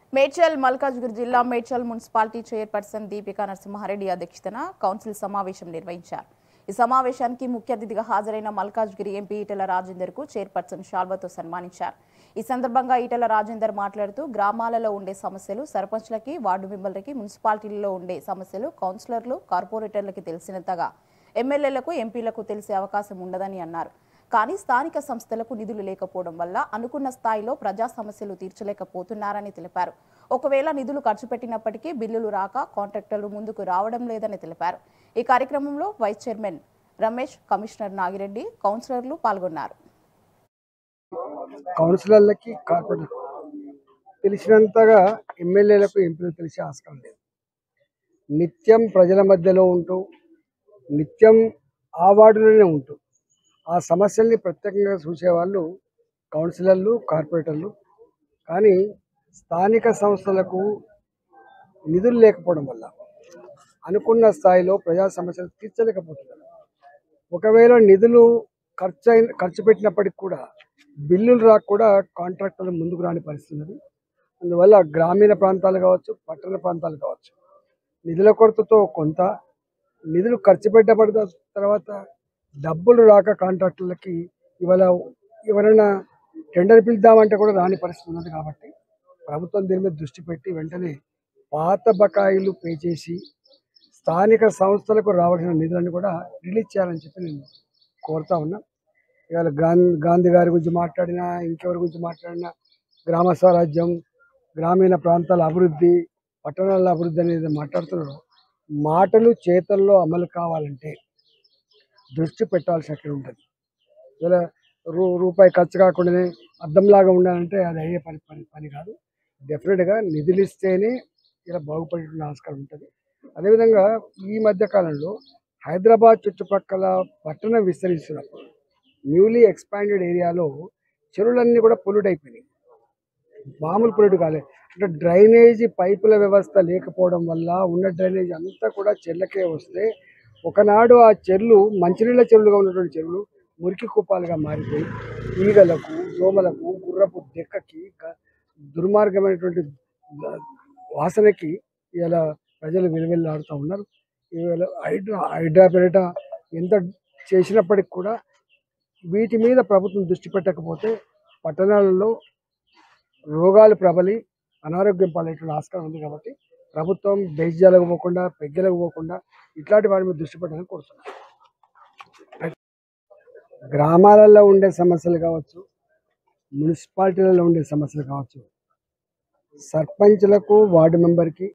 మేడ్చల్ మల్కాజ్గిరి జిల్లా Medchal municipality chairperson Deepika Narasimha Reddy అధ్యక్షతన council సమావేశం నిర్వహించారు ఈ సమావేశానికి ముఖ్య అతిథిగా హాజరైన మల్కాజ్గిరి ఎంపీ ఈటెల రాజేందర్ కు చైర్పర్సన్ షాల్వతో సన్మానించారు ఈ సందర్భంగా ఈటెల రాజేందర్ మాట్లాడుతూ గ్రామాలలో ఉండే సమస్యలు సర్పంచ్లకి వార్డు మెంబర్లకి మున్సిపాలిటీల్లో ఉండే సమస్యలు కౌన్సిలర్లు కార్పొరేటర్లకి తెలిసినంతగా ఎమ్మెల్యేలకు ఎంపీలకు తెలిసే అవకాశం ఉండదని అన్నారు కానీ స్థానిక సంస్థలకు నిధులు లేకపోవడం వల్ల అనుకున్న స్థాయిలో ప్రజా సమస్యలు తీర్చలేకపోతున్నారని తెలిపారు ఒకవేళ నిధులు ఖర్చు పెట్టినప్పటికీ బిల్లులు రాక కాంట్రాక్టర్లు ముందుకు రావడం లేదని తెలిపారు ఈ కార్యక్రమంలో vice chairman Ramesh commissioner Nagireddy కౌన్సిలర్లు పాల్గొన్నారు కౌన్సిలర్లకి కార్పొరేటర్ తెలిసినంతగా ఎమ్మెల్యేలకు ఎంపీలకు తెలిసే ఆస్కారం లేదు నిత్యం ప్రజల మధ్యలో ఉంటూ నిత్యం ఆ వార్డులోనే ఉంటూ ఆ సమస్యల్ని ప్రత్యేకంగా చూసేవాళ్ళు కౌన్సిలర్లు కార్పొరేటర్లు కానీ స్థానిక సంస్థలకు నిధులు లేకపోవడం వల్ల అనుకున్న స్థాయిలో ప్రజా సమస్యలు తీర్చలేకపోతున్నారు ఒకవేళ నిధులు ఖర్చు అయిన ఖర్చు పెట్టినప్పటికి కూడా బిల్లులు రాక కూడా కాంట్రాక్టర్లు ముందుకు రాని పరిస్థితి ఉన్నది అందువల్ల గ్రామీణ ప్రాంతాలు కావచ్చు పట్టణ ప్రాంతాలు కావచ్చు నిధుల కొరతతో కొంత నిధులు ఖర్చు పెట్టబడిన తర్వాత డబ్బులు రాక కాంట్రాక్టర్లకి ఇవాళ ఎవరైనా టెండర్ పిలుద్దామంటే కూడా రాని పరిస్థితి ఉన్నది కాబట్టి ప్రభుత్వం దీని మీద దృష్టి పెట్టి వెంటనే పాత బకాయిలు పే చేసి స్థానిక సంస్థలకు రావాల్సిన నిధులను కూడా రిలీజ్ చేయాలని చెప్పి నేను కోరుతా ఉన్నా ఇవాళ గాంధీ గాంధీ గారి గురించి మాట్లాడినా ఇంకెవరి గురించి మాట్లాడినా గ్రామ స్వరాజ్యం గ్రామీణ ప్రాంతాల అభివృద్ధి పట్టణాల అభివృద్ధి అనేది మాట్లాడుతున్నారు మాటలు చేతల్లో అమలు కావాలంటే దృష్టి పెట్టాల్సి అక్కడ ఉంటుంది ఇలా రూ రూపాయి ఖర్చు కాకుండానే అద్దంలాగా ఉండాలంటే అది అయ్యే పని పని పని కాదు డెఫినెట్గా నిధులు ఇస్తేనే ఇలా బాగుపడే ఆస్కారం ఉంటుంది అదేవిధంగా ఈ మధ్య కాలంలో హైదరాబాద్ చుట్టుపక్కల పట్టణం విస్తరిస్తున్నప్పుడు న్యూలీ ఎక్స్పాండెడ్ ఏరియాలో చెరువులన్నీ కూడా పొల్యూట్ అయిపోయినాయి మామూలు పొల్యూట్ కాలేదు అంటే డ్రైనేజీ పైపుల వ్యవస్థ లేకపోవడం వల్ల ఉన్న డ్రైనేజ్ అంతా కూడా చెర్లకే వస్తే ఒకనాడు ఆ చెర్లు మంచినీళ్ళ చెరువులుగా ఉన్నటువంటి చెరువులు మురికి కుప్పాలుగా మారిపోయి ఈగలకు దోమలకు గుర్రపు డెక్కకి గ- దుర్మార్గమైనటువంటి ద- వాసనకి ఇలా ప్రజలు విలువెల్లాడుతూ ఉన్నారు ఇవాళ హైడ్రా హైడ్రా పేరిట ఎంత చేసినప్పటికి కూడా వీటి మీద ప్రభుత్వం దృష్టి పెట్టకపోతే పట్టణాలలో రోగాలు ప్రబలి అనారోగ్యం పాలయ్యేటువంటి ఆస్కారం ఉంది కాబట్టి ప్రభుత్వం బేజ్జాలకు పోకుండా పెగ్గలకు పోకుండా ఇట్లాంటి వాటి మీద దృష్టి పెట్టాలని కోరుతున్నాను గ్రామాలలో ఉండే సమస్యలు కావచ్చు మున్సిపాలిటీలలో ఉండే సమస్యలు కావచ్చు సర్పంచ్లకు వార్డు మెంబర్కి